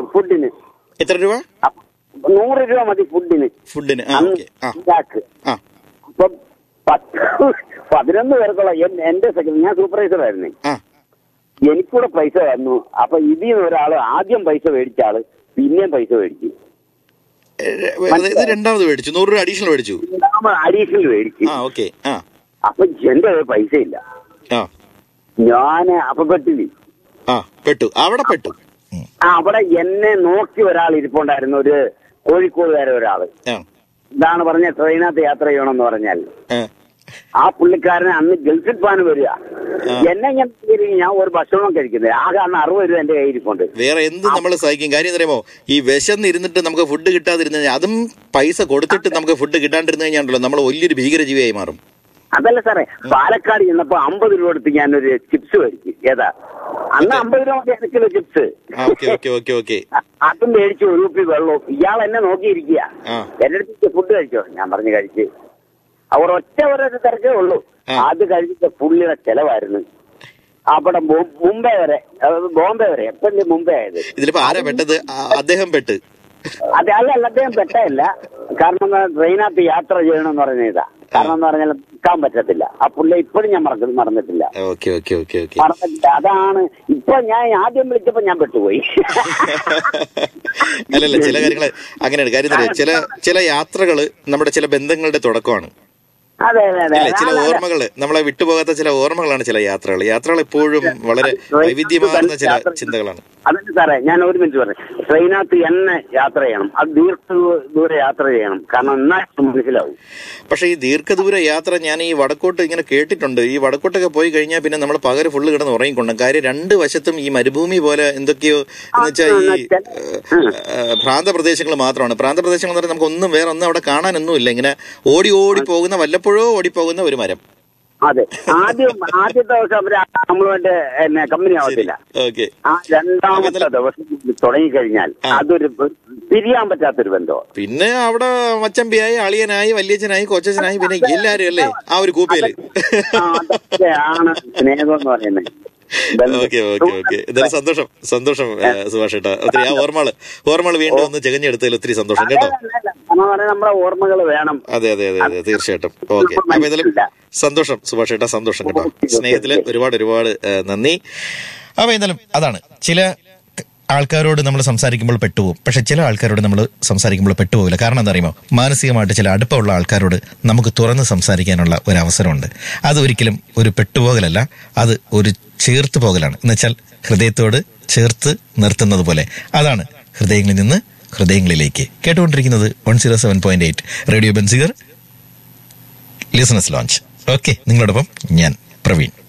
ഫുഡിന് എത്ര രൂപ അപ്പൊ നൂറ് രൂപ മതി ഫുഡിന് ഫുഡിന് ആ ഓക്കെ ആ ഇതാക്ക് ആ അപ്പം പത്ത് പതിനൊന്ന് പേർക്കുള്ള എൻ- എന്റെ സെക്രട്ടറി ഞാൻ സൂപ്പർവൈസർ ആയിരുന്നേ ആ എനിക്കൂടെ പൈസ തന്നു അപ്പൊ ഇതിൽ നിന്ന് ഒരാള് ആദ്യം പൈസ മേടിച്ച ആള് പിന്നെയും പൈസ മേടിച്ചു ഏ, ഇത് ഇത് രണ്ടാമത് മേടിച്ചു നൂറ് രൂപ അഡീഷണൽ മേടിച്ചു അഡീഷണൽ മേടിച്ചു ആ ഓക്കെ ആ അപ്പൊ എന്റെ കയ്യിൽ പൈസ ഇല്ല ആ ഞാൻ അപ്പൊ പെട്ടില്ല ആ പെട്ടു അവിടെ പെട്ടു ഉം. ആ അവിടെ എന്നെ നോക്കി ഒരാൾ ഇരിപ്പുണ്ടായിരുന്നു ഒരു കോഴിക്കോടുകാരൻ ഒരാള് ആ ഇതാണ് പറഞ്ഞ ട്രെയിനകത്ത് യാത്ര ചെയ്യണമെന്ന് പറഞ്ഞാൽ ആ. ആ പുള്ളിക്കാരനെ അന്ന് ഗൾഫിൽ പോകാൻ വരിക എന്നെ ഞാൻ ഞാൻ ഒരു ഭക്ഷണം കഴിക്കുന്നത് ആകെ അന്ന് അറുപത് രൂപ എന്റെ കയ്യിൽ ഇരിപ്പുണ്ട് വേറെ എന്ത് നമ്മൾ സഹിക്കും കാര്യം അറിയാമോ ഈ വിശന്നിരുന്നിട്ട് നമുക്ക് ഫുഡ് കിട്ടാതിരുന്ന അതും പൈസ കൊടുത്തിട്ട് നമുക്ക് ഫുഡ് കിട്ടാണ്ടിരുന്നു കഴിഞ്ഞാണ്ടല്ലോ നമ്മൾ വലിയൊരു ഭീകരജീവിയായി മാറും അതല്ല സാറേ പാലക്കാട് ചെന്നപ്പോ അമ്പത് രൂപ കൊടുത്ത് ഞാനൊരു ചിപ്സ് മേടിച്ചു ഏതാ അന്ന് അമ്പത് രൂപ മതി ഒരു കിലോ ചിപ്സ് ആ ഓക്കെ ഓക്കെ ഓക്കെ ഓക്കെ അ- അതും മേടിച്ചു ഒരു കുപ്പി വെള്ളവും ഇയാൾ എന്നെ നോക്കിയിരിക്കുക ആ. എന്റെ അടുത്ത് ഫുഡ് കഴിച്ചോ ഞാൻ പറഞ്ഞു കഴിച്ച് അവർ ഒറ്റ ഒരൊരു തിരക്കേ ഉള്ളൂ ആ. അത് കഴിച്ചിട്ട് പുള്ളിയുടെ ചെലവായിരുന്നു അവിടെ മു- മുംബൈ വരെ അതായത് ബോംബെ വരെ എപ്പോഴും മുംബൈ ആയത് ഇതിലിപ്പോ ആരാ പെട്ടത് ആ, അദ്ദേഹം പെട്ട് അതെ അല്ല അല്ല അദ്ദേഹം പെട്ടല്ല കാരണം എന്താ, ട്രെയിനകത്ത് യാത്ര ചെയ്യണമെന്ന് പറഞ്ഞ ഇതാ കാരണം എന്ന് പറഞ്ഞാൽ നിൽക്കാൻ പറ്റത്തില്ല ആ പുള്ളി ഇപ്പോഴും ഞാൻ മറക്ക മറന്നിട്ടില്ല ഓക്കെ ഓക്കെ ഓക്കെ ഓക്കെ മറന്നിട്ടില്ല അതാണ് ഇപ്പൊ ഞാൻ ആദ്യം വിളിച്ചപ്പോ ഞാൻ പെട്ടുപോയി അല്ലല്ല ചില കാര്യങ്ങള് അങ്ങനെയാണ് കാര്യം എന്താ അറിയോ? ചില ചില യാത്രകള് നമ്മുടെ ചില ബന്ധങ്ങളുടെ തുടക്കമാണ് അതെ അതെ അതെ അല്ലെ ചില അല്ല, അല്ല. ഓർമ്മകള് നമ്മളെ വിട്ടുപോകാത്ത ചില ഓർമ്മകളാണ് ചില യാത്രകൾ യാത്രകൾ എപ്പോഴും വളരെ വൈവിധ്യമാർന്ന ചില ചിന്തകളാണ് അതല്ല സാറേ ഞാൻ ഒരു മിനിറ്റ് പറയാം ട്രെയിനകത്ത് എന്നെ യാത്ര ചെയ്യണം അത് ദീർഘ ദൂരെ യാത്ര ചെയ്യണം കാരണം എന്നാൽ മനസ്സിലാവും പക്ഷെ ഈ ദീർഘദൂര യാത്ര ഞാൻ ഈ വടക്കോട്ട് ഇങ്ങനെ കേട്ടിട്ടുണ്ട് ഈ വടക്കോട്ടൊക്കെ പോയി കഴിഞ്ഞാൽ പിന്നെ നമ്മൾ പകരം ഫുള്ള് കിടന്ന് ഉറങ്ങിക്കൊണ്ടും കാര്യം രണ്ട് വശത്തും ഈ മരുഭൂമി പോലെ എന്തൊക്കെയോ എന്ന് വെച്ചാൽ ഈ ഏഹ്, ഏഹ്, പ്രാന്തപ്രദേശങ്ങൾ മാത്രമാണ് പ്രാന്തപ്രദേശങ്ങൾ എന്ന് പറഞ്ഞാൽ നമുക്ക് ഒന്നും വേറെ ഒന്നും അവിടെ കാണാനൊന്നുമില്ല ഇങ്ങനെ ഓടി ഓടി പോകുന്ന വല്ലപ്പോഴോ ഓടി പോകുന്ന ഒരു മരം അതെ ആദ്യം ആദ്യത്തെ ദിവസം അവര് നമ്മളുമായിട്ട് എന്നെ കമ്പനി ആവത്തില്ല ഓക്കെ ആ രണ്ടാമത്തെ ദിവസം തുടങ്ങിക്കഴിഞ്ഞാൽ ആ. അതൊരു പിരിയാൻ പറ്റാത്തൊരു ബന്ധമാണ് പിന്നെ അവിടെ മച്ചമ്പിയായി അളിയനായി വല്യച്ഛനായി കൊച്ചച്ഛനായി പിന്നെ എല്ലാരും അല്ലേ ആ ഒരു കൂപ്പയില് ആ, അതൊക്കെയാണ് സ്നേഹം എന്ന് പറയുന്നത് ബന്ധം. ഓക്കെ ഓക്കെ ഓക്കെ എന്തായാലും സന്തോഷം സന്തോഷം ഏ, സുഭാഷ് ഏട്ടാ ഒത്തിരി ആ ഓർമ്മകള് ഓർമ്മകള് വീണ്ടും ഒന്ന് ചെകഞ്ഞെടുത്തതിൽ ഒത്തിരി സന്തോഷം അതെ, കേട്ടോ അതെ, അതെ. കാരണം പറയാൻ നമ്മുടെ ഓർമ്മകൾ വേണം അതെ അതെ അതെ അതെ തീർച്ചയായിട്ടും ഓക്കെ അപ്പൊ എന്തായാലും സന്തോഷം സുഭാഷ് ഏട്ടാ സന്തോഷം കേട്ടോ സ്നേഹത്തില് ഒരുപാട് ഒരുപാട് ഏ, നന്ദി അപ്പൊ എന്തായാലും അതാണ് ചില ആൾക്കാരോട് നമ്മൾ സംസാരിക്കുമ്പോൾ പെട്ടുപോകും പക്ഷെ ചില ആൾക്കാരോട് നമ്മൾ സംസാരിക്കുമ്പോൾ പെട്ടുപോകില്ല കാരണം എന്താ അറിയുമോ മാനസികമായിട്ട് ചില അടുപ്പമുള്ള ആൾക്കാരോട് നമുക്ക് തുറന്ന് സംസാരിക്കാനുള്ള ഒരു അവസരമുണ്ട് അത് ഒരിക്കലും ഒരു പെട്ടുപോകലല്ല അത് ഒരു ചേർത്ത് പോകലാണ് എന്നുവെച്ചാൽ ഹൃദയത്തോട് ചേർത്ത് നിർത്തുന്നത് പോലെ അതാണ് ഹൃദയങ്ങളിൽ നിന്ന് ഹൃദയങ്ങളിലേക്ക് കേട്ടുകൊണ്ടിരിക്കുന്നത് one zero seven point eight radio Benziger listeners lounge okay നിങ്ങളോടൊപ്പം ഞാൻ പ്രവീൺ